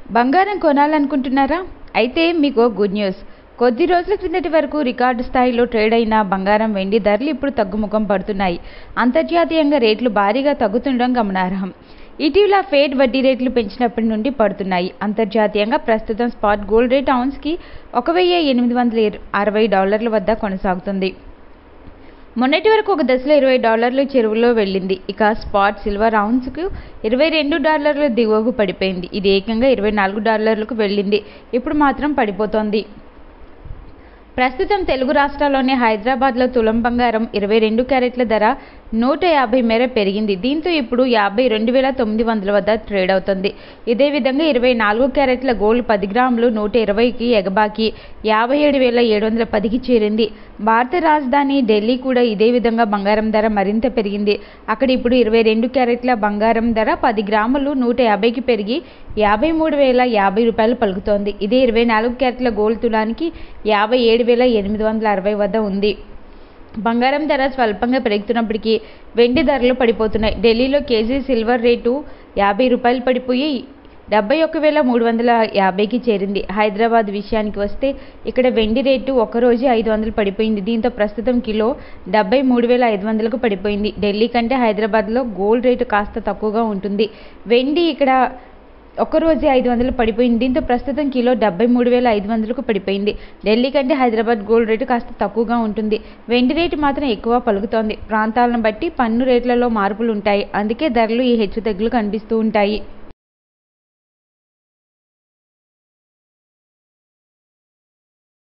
బంగారం కొనాలనుకుంటున్నారా అయితే మీకు గుడ్ న్యూస్ కొద్ది రోజుల క్రిందటి వరకు రికార్డు స్థాయిలో ట్రేడ్ అయిన బంగారం వెండి ధరలు ఇప్పుడు తగ్గుముఖం పడుతున్నాయి అంతర్జాతీయంగా రేట్లు భారీగా తగ్గుతుండడం గమనార్హం ఇటీవల ఫేడ్ వడ్డీ రేట్లు పెంచినప్పటి నుండి పడుతున్నాయి అంతర్జాతీయంగా ప్రస్తుతం స్పాట్ గోల్డ్ రేట్ ఔన్స్కి ఒక వెయ్యి ఎనిమిది వందల అరవై డాలర్ల వద్ద కొనసాగుతుంది మొన్నటి వరకు ఒక దశలో ఇరవై డాలర్లు చెరువులో వెళ్ళింది ఇక స్పాట్ సిల్వర్ ఔన్స్కు ఇరవై రెండు డాలర్ల దిగువకు పడిపోయింది ఇది ఏకంగా ఇరవై నాలుగు డాలర్లకు వెళ్ళింది ఇప్పుడు మాత్రం పడిపోతోంది ప్రస్తుతం తెలుగు రాష్ట్రాల్లోని హైదరాబాద్లో తులం బంగారం ఇరవై రెండు క్యారెట్ల ధర నూట యాభై మేర పెరిగింది దీంతో ఇప్పుడు యాభై రెండు వేల తొమ్మిది వందల వద్ద ట్రేడ్ అవుతుంది ఇదే విధంగా ఇరవై నాలుగు క్యారెట్ల గోల్డ్ పది గ్రాములు నూట ఇరవైకి ఎగబాకి యాభై ఏడు వేల ఏడు వందల పదికి చేరింది భారత రాజధాని ఢిల్లీ కూడా ఇదే విధంగా బంగారం ధర మరింత పెరిగింది అక్కడ ఇప్పుడు ఇరవై రెండు క్యారెట్ల బంగారం ధర పది గ్రాములు నూట యాభైకి పెరిగి యాభై మూడు వేల యాభై రూపాయలు పలుకుతోంది ఇదే ఇరవై నాలుగు క్యారెట్ల గోల్డ్ తులానికి యాభై ఏడు వేల ఎనిమిది వందల అరవై వద్ద ఉంది బంగారం ధర స్వల్పంగా పెరుగుతున్నప్పటికీ వెండి ధరలు పడిపోతున్నాయి ఢిల్లీలో కేజీ సిల్వర్ రేటు యాభై రూపాయలు పడిపోయి డెబ్బై ఒక్క వేల మూడు వందల యాభైకి చేరింది హైదరాబాద్ విషయానికి వస్తే ఇక్కడ వెండి రేటు ఒక్కరోజు ఐదు వందలు పడిపోయింది దీంతో ప్రస్తుతం కిలో డెబ్బై మూడు వేల ఐదు వందలకు పడిపోయింది ఢిల్లీ కంటే హైదరాబాద్లో గోల్డ్ రేటు కాస్త తక్కువగా ఉంటుంది వెండి ఇక్కడ ఒక్కరోజే ఐదు వందలు పడిపోయింది దీంతో ప్రస్తుతం కిలో డెబ్బై మూడు వేల ఐదు వందలకు పడిపోయింది ఢిల్లీ కంటే హైదరాబాద్ గోల్డ్ రేటు కాస్త తక్కువగా ఉంటుంది వెండి రేటు మాత్రం ఎక్కువ పలుకుతోంది ప్రాంతాలను బట్టి పన్ను రేట్లలో మార్పులు ఉంటాయి అందుకే ధరలు ఈ హెచ్చుతగ్గులు కనిపిస్తూ ఉంటాయి